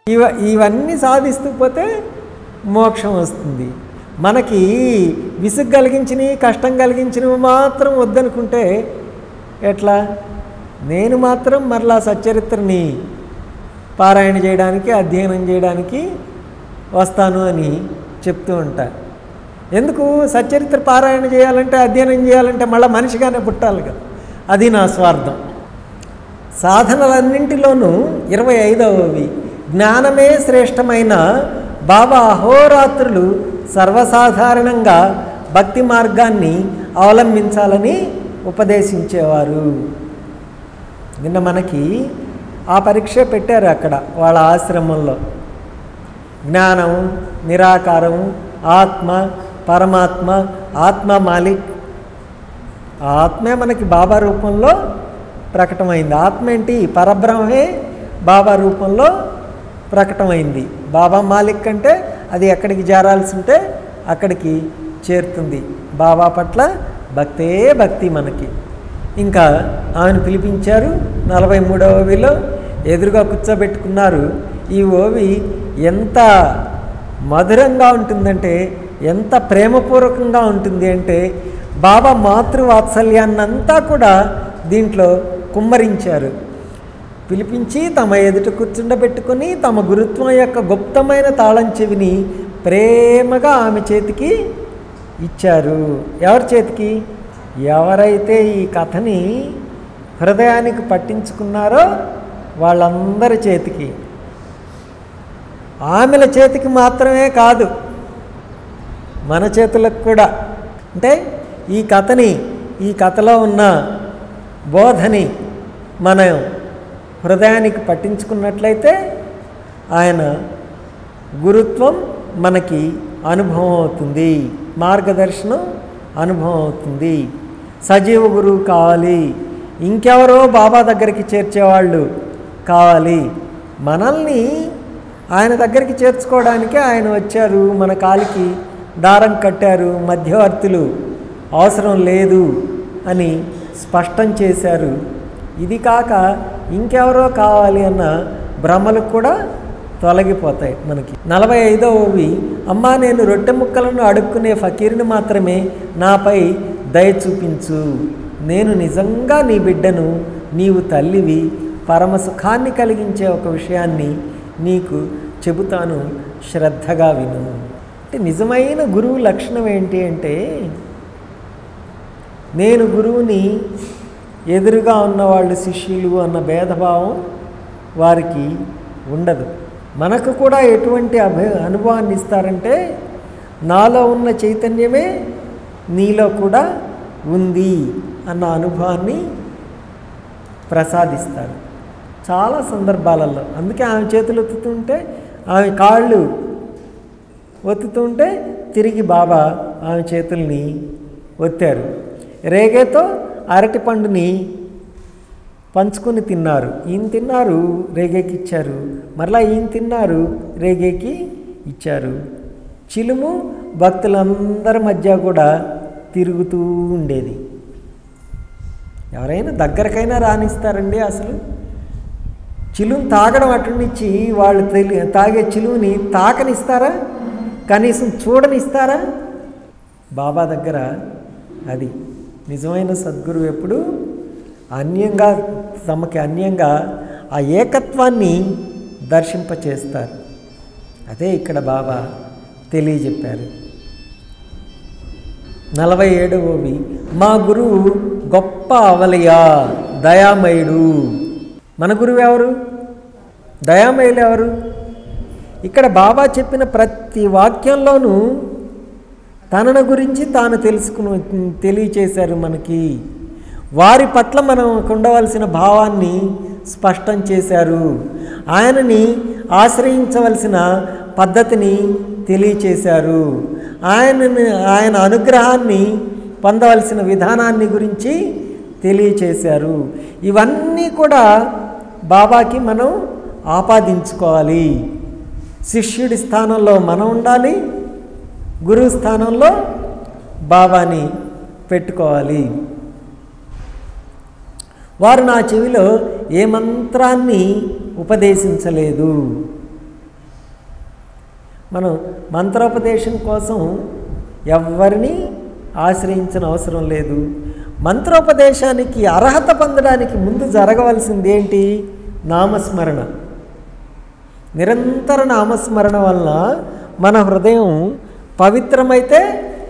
ఇవ ఇవన్నీ సాధిస్తూ పోతే మోక్షం వస్తుంది మనకి విసుగు కలిగించినవి కష్టం కలిగించినవి మాత్రం వద్దనుకుంటే ఎట్లా నేను మాత్రం మరలా సచ్చరిత్రని పారాయణ చేయడానికి అధ్యయనం చేయడానికి వస్తాను అని చెప్తూ ఉంటా ఎందుకు సచ్చరిత్ర పారాయణ చేయాలంటే అధ్యయనం చేయాలంటే మళ్ళీ మనిషిగానే పుట్టాలి కదా అది నా స్వార్థం సాధనలన్నింటిలోనూ ఇరవై ఐదవవి జ్ఞానమే శ్రేష్టమైన బాబా అహోరాత్రులు సర్వసాధారణంగా భక్తి మార్గాన్ని అవలంబించాలని ఉపదేశించేవారు నిన్న మనకి ఆ పరీక్ష పెట్టారు అక్కడ వాళ్ళ ఆశ్రమంలో జ్ఞానం నిరాకారం ఆత్మ పరమాత్మ ఆత్మ మాలిక్ ఆ ఆత్మే మనకి బాబా రూపంలో ప్రకటమైంది ఆత్మ ఏంటి పరబ్రహ్మే బాబా రూపంలో ప్రకటమైంది బాబా మాలిక్ అంటే అది ఎక్కడికి చేరాల్సి ఉంటే అక్కడికి చేరుతుంది బాబా పట్ల భక్తే భక్తి మనకి ఇంకా ఆమెను పిలిపించారు నలభై మూడవ ఓవిలో ఎదురుగా కూర్చోబెట్టుకున్నారు ఈ ఓవి ఎంత మధురంగా ఉంటుందంటే ఎంత ప్రేమపూర్వకంగా ఉంటుంది అంటే బాబా మాతృవాత్సల్యాన్నంతా కూడా దీంట్లో కుమ్మరించారు పిలిపించి తమ ఎదుట కూర్చుండబెట్టుకొని తమ గురుత్వం యొక్క గుప్తమైన తాళం చెవిని ప్రేమగా ఆమె చేతికి ఇచ్చారు ఎవరి చేతికి ఎవరైతే ఈ కథని హృదయానికి పట్టించుకున్నారో వాళ్ళందరి చేతికి ఆమెల చేతికి మాత్రమే కాదు మన చేతులకు కూడా అంటే ఈ కథని ఈ కథలో ఉన్న బోధని మనం హృదయానికి పట్టించుకున్నట్లయితే ఆయన గురుత్వం మనకి అనుభవం అవుతుంది మార్గదర్శనం అనుభవం అవుతుంది సజీవ గురువు కావాలి ఇంకెవరో బాబా దగ్గరికి చేర్చేవాళ్ళు కావాలి మనల్ని ఆయన దగ్గరికి చేర్చుకోవడానికి ఆయన వచ్చారు మన కాలికి దారం కట్టారు మధ్యవర్తులు అవసరం లేదు అని స్పష్టం చేశారు ఇది కాక ఇంకెవరో కావాలి అన్న భ్రమలు కూడా తొలగిపోతాయి మనకి నలభై ఐదవవి అమ్మా నేను రొట్టె ముక్కలను అడుక్కునే ఫకీరుని మాత్రమే నాపై దయ చూపించు నేను నిజంగా నీ బిడ్డను నీవు తల్లివి పరమ సుఖాన్ని కలిగించే ఒక విషయాన్ని నీకు చెబుతాను శ్రద్ధగా విను అంటే నిజమైన గురువు లక్షణం ఏంటి అంటే నేను గురువుని ఎదురుగా ఉన్నవాళ్ళు శిష్యులు అన్న భేదభావం వారికి ఉండదు మనకు కూడా ఎటువంటి అభ అనుభవాన్ని ఇస్తారంటే నాలో ఉన్న చైతన్యమే నీలో కూడా ఉంది అన్న అనుభవాన్ని ప్రసాదిస్తారు చాలా సందర్భాలలో అందుకే ఆమె చేతులు ఒత్తుతుంటే ఆమె కాళ్ళు ఒత్తుతుంటే తిరిగి బాబా ఆమె చేతుల్ని ఒత్తారు రేగేతో అరటి పండుని పంచుకొని తిన్నారు ఈయన తిన్నారు రేగేకి ఇచ్చారు మరలా ఈయన తిన్నారు రేగేకి ఇచ్చారు చిలుము భక్తులందరి మధ్య కూడా తిరుగుతూ ఉండేది ఎవరైనా దగ్గరకైనా రానిస్తారండి అసలు చిలుని తాగడం అటునిచ్చి వాళ్ళు తెలి తాగే చిలువుని తాకనిస్తారా కనీసం చూడనిస్తారా బాబా దగ్గర అది నిజమైన సద్గురువు ఎప్పుడు అన్యంగా తమకి అన్యంగా ఆ ఏకత్వాన్ని దర్శింపచేస్తారు అదే ఇక్కడ బాబా తెలియజెప్పారు నలభై ఏడవవి మా గురువు గొప్ప అవలయ దయామయుడు మన గురువు ఎవరు దయామయులు ఎవరు ఇక్కడ బాబా చెప్పిన ప్రతి వాక్యంలోనూ తనను గురించి తాను తెలుసుకుని తెలియచేశారు మనకి వారి పట్ల మనం ఉండవలసిన భావాన్ని స్పష్టం చేశారు ఆయనని ఆశ్రయించవలసిన పద్ధతిని తెలియచేశారు ఆయనని ఆయన అనుగ్రహాన్ని పొందవలసిన విధానాన్ని గురించి తెలియచేశారు ఇవన్నీ కూడా బాబాకి మనం ఆపాదించుకోవాలి శిష్యుడి స్థానంలో మనం ఉండాలి గురువు స్థానంలో బాబాని పెట్టుకోవాలి వారు నా చెవిలో ఏ మంత్రాన్ని ఉపదేశించలేదు మనం మంత్రోపదేశం కోసం ఎవరిని ఆశ్రయించిన అవసరం లేదు మంత్రోపదేశానికి అర్హత పొందడానికి ముందు జరగవలసింది ఏంటి నామస్మరణ నిరంతర నామస్మరణ వలన మన హృదయం పవిత్రమైతే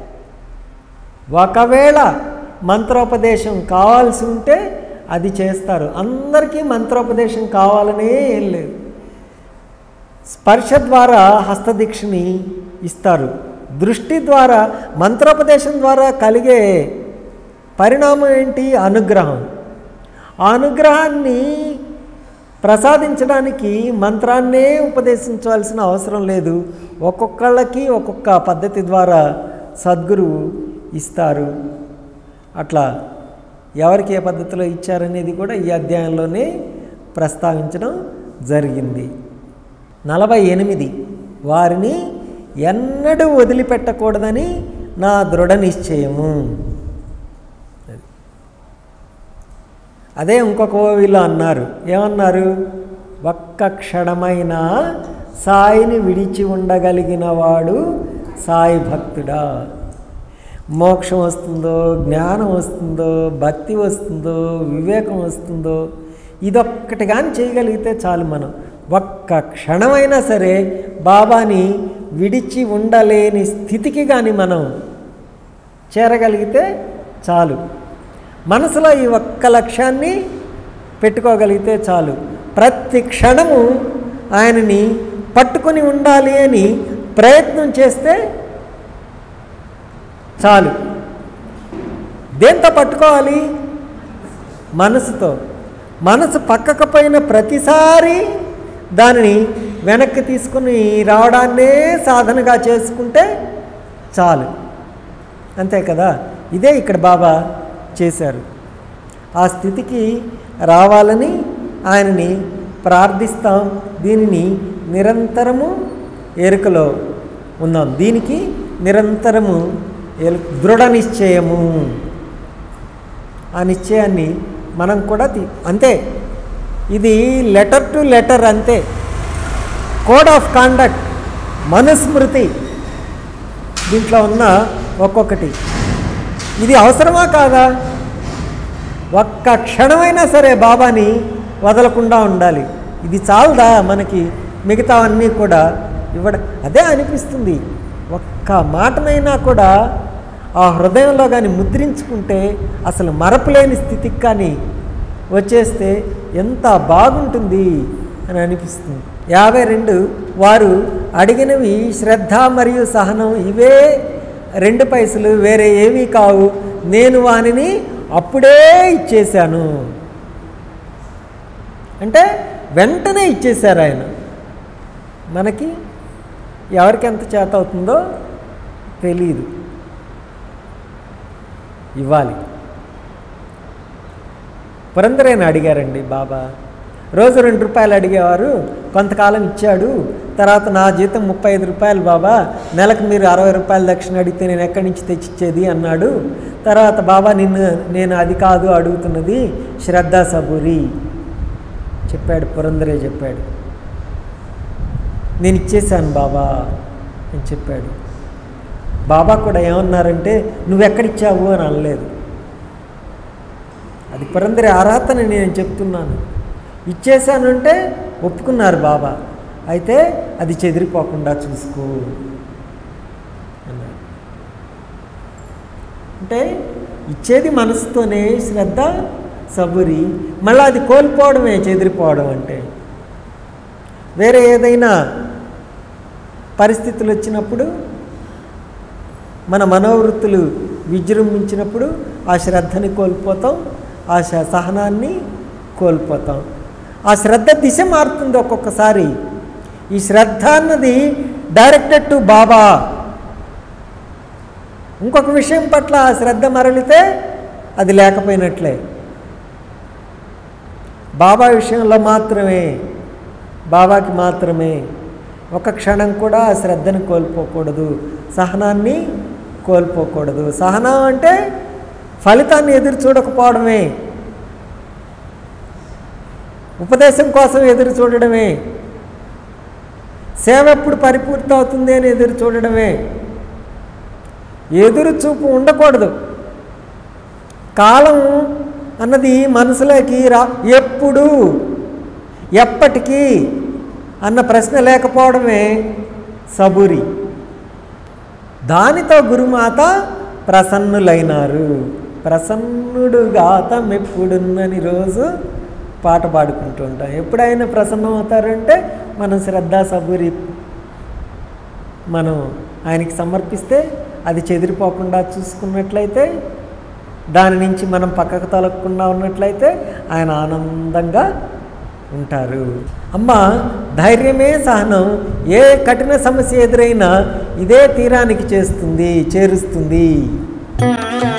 ఒకవేళ మంత్రోపదేశం కావాల్సి ఉంటే అది చేస్తారు అందరికీ మంత్రోపదేశం కావాలనే ఏం లేదు స్పర్శ ద్వారా హస్తదీక్షని ఇస్తారు దృష్టి ద్వారా మంత్రోపదేశం ద్వారా కలిగే పరిణామం ఏంటి అనుగ్రహం ఆ అనుగ్రహాన్ని ప్రసాదించడానికి మంత్రాన్నే ఉపదేశించవలసిన అవసరం లేదు ఒక్కొక్కళ్ళకి ఒక్కొక్క పద్ధతి ద్వారా సద్గురువు ఇస్తారు అట్లా ఎవరికి ఏ పద్ధతిలో ఇచ్చారనేది కూడా ఈ అధ్యాయంలోనే ప్రస్తావించడం జరిగింది నలభై ఎనిమిది వారిని ఎన్నడూ వదిలిపెట్టకూడదని నా దృఢ నిశ్చయము అదే ఇంకొక ఓవిలో అన్నారు ఏమన్నారు ఒక్క క్షణమైన సాయిని విడిచి ఉండగలిగిన వాడు సాయి భక్తుడా మోక్షం వస్తుందో జ్ఞానం వస్తుందో భక్తి వస్తుందో వివేకం వస్తుందో ఇదొక్కటి కానీ చేయగలిగితే చాలు మనం ఒక్క క్షణమైనా సరే బాబాని విడిచి ఉండలేని స్థితికి కానీ మనం చేరగలిగితే చాలు మనసులో ఈ ఒక్క లక్ష్యాన్ని పెట్టుకోగలిగితే చాలు ప్రతి క్షణము ఆయనని పట్టుకొని ఉండాలి అని ప్రయత్నం చేస్తే చాలు దేంతో పట్టుకోవాలి మనసుతో మనసు పక్కకు పోయిన ప్రతిసారి దానిని వెనక్కి తీసుకుని రావడాన్నే సాధనగా చేసుకుంటే చాలు అంతే కదా ఇదే ఇక్కడ బాబా చేశారు ఆ స్థితికి రావాలని ఆయనని ప్రార్థిస్తాం దీనిని నిరంతరము ఎరుకలో ఉందాం దీనికి నిరంతరము ఎలు- దృఢ నిశ్చయము ఆ నిశ్చయాన్ని మనం కూడా తీ- అంతే ఇది లెటర్ టు లెటర్ అంతే కోడ్ ఆఫ్ కాండక్ట్ మనుస్మృతి దీంట్లో ఉన్న ఒక్కొక్కటి ఇది అవసరమా కాదా ఒక్క క్షణమైనా సరే బాబాని వదలకుండా ఉండాలి ఇది చాలదా మనకి మిగతావన్నీ కూడా ఇవ్వడ అదే అనిపిస్తుంది ఒక్క మాటనైనా కూడా ఆ హృదయంలో కానీ ముద్రించుకుంటే అసలు మరపులేని స్థితికి కానీ వచ్చేస్తే ఎంత బాగుంటుంది అని అనిపిస్తుంది యాభై రెండు వారు అడిగినవి శ్రద్ధ మరియు సహనం ఇవే రెండు పైసలు వేరే ఏమీ కావు నేను వానిని అప్పుడే ఇచ్చేశాను అంటే వెంటనే ఇచ్చేశారు ఆయన మనకి ఎవరికి ఎంత చేత అవుతుందో తెలియదు ఇవ్వాలి పురందరేని అడిగారండి బాబా రోజు రెండు రూపాయలు అడిగేవారు కొంతకాలం ఇచ్చాడు తర్వాత నా జీతం ముప్పై ఐదు రూపాయలు బాబా నెలకు మీరు అరవై రూపాయలు దక్షిణ అడిగితే నేను ఎక్కడి నుంచి తెచ్చిచ్చేది అన్నాడు తర్వాత బాబా నిన్ను నేను అది కాదు అడుగుతున్నది శ్రద్ధా సబూరి చెప్పాడు పురందరే చెప్పాడు నేను ఇచ్చేశాను బాబా అని చెప్పాడు బాబా కూడా ఏమన్నారంటే నువ్వెక్కడిచ్చావు అని అనలేదు అది పురందరి ఆరాధన నేను చెప్తున్నాను ఇచ్చేశానంటే ఒప్పుకున్నారు బాబా అయితే అది చెదిరిపోకుండా చూసుకో అన్నారు అంటే ఇచ్చేది మనసుతోనే శ్రద్ధ సబురి మళ్ళీ అది కోల్పోవడమే చెదిరిపోవడం అంటే వేరే ఏదైనా పరిస్థితులు వచ్చినప్పుడు మన మనోవృత్తులు విజృంభించినప్పుడు ఆ శ్రద్ధని కోల్పోతాం ఆ శ- సహనాన్ని కోల్పోతాం ఆ శ్రద్ధ దిశ మారుతుంది ఒక్కొక్కసారి ఈ శ్రద్ధ అన్నది డైరెక్టెడ్ టు బాబా ఇంకొక విషయం పట్ల ఆ శ్రద్ధ మరలితే అది లేకపోయినట్లే బాబా విషయంలో మాత్రమే బాబాకి మాత్రమే ఒక క్షణం కూడా ఆ శ్రద్ధను కోల్పోకూడదు సహనాన్ని కోల్పోకూడదు సహనం అంటే ఫలితాన్ని ఎదురు చూడకపోవడమే ఉపదేశం కోసం ఎదురు చూడడమే సేవ ఎప్పుడు పరిపూర్తి అవుతుంది అని ఎదురు చూడడమే ఎదురు చూపు ఉండకూడదు కాలం అన్నది మనసులోకి రా ఎప్పుడు ఎప్పటికీ అన్న ప్రశ్న లేకపోవడమే సబూరి దానితో గురుమాత ప్రసన్నులైనారు ప్రసన్నుడుగాత మెప్పుడున్నని రోజు పాట పాడుకుంటూ ఉంటాం ఎప్పుడైనా ప్రసన్నం అవుతారంటే మనం శ్రద్ధ సబూరి మనం ఆయనకి సమర్పిస్తే అది చెదిరిపోకుండా చూసుకున్నట్లయితే దాని నుంచి మనం పక్కకు తొలగకుండా ఉన్నట్లయితే ఆయన ఆనందంగా ఉంటారు అమ్మ ధైర్యమే సహనం ఏ కఠిన సమస్య ఎదురైనా ఇదే తీరానికి చేస్తుంది చేరుస్తుంది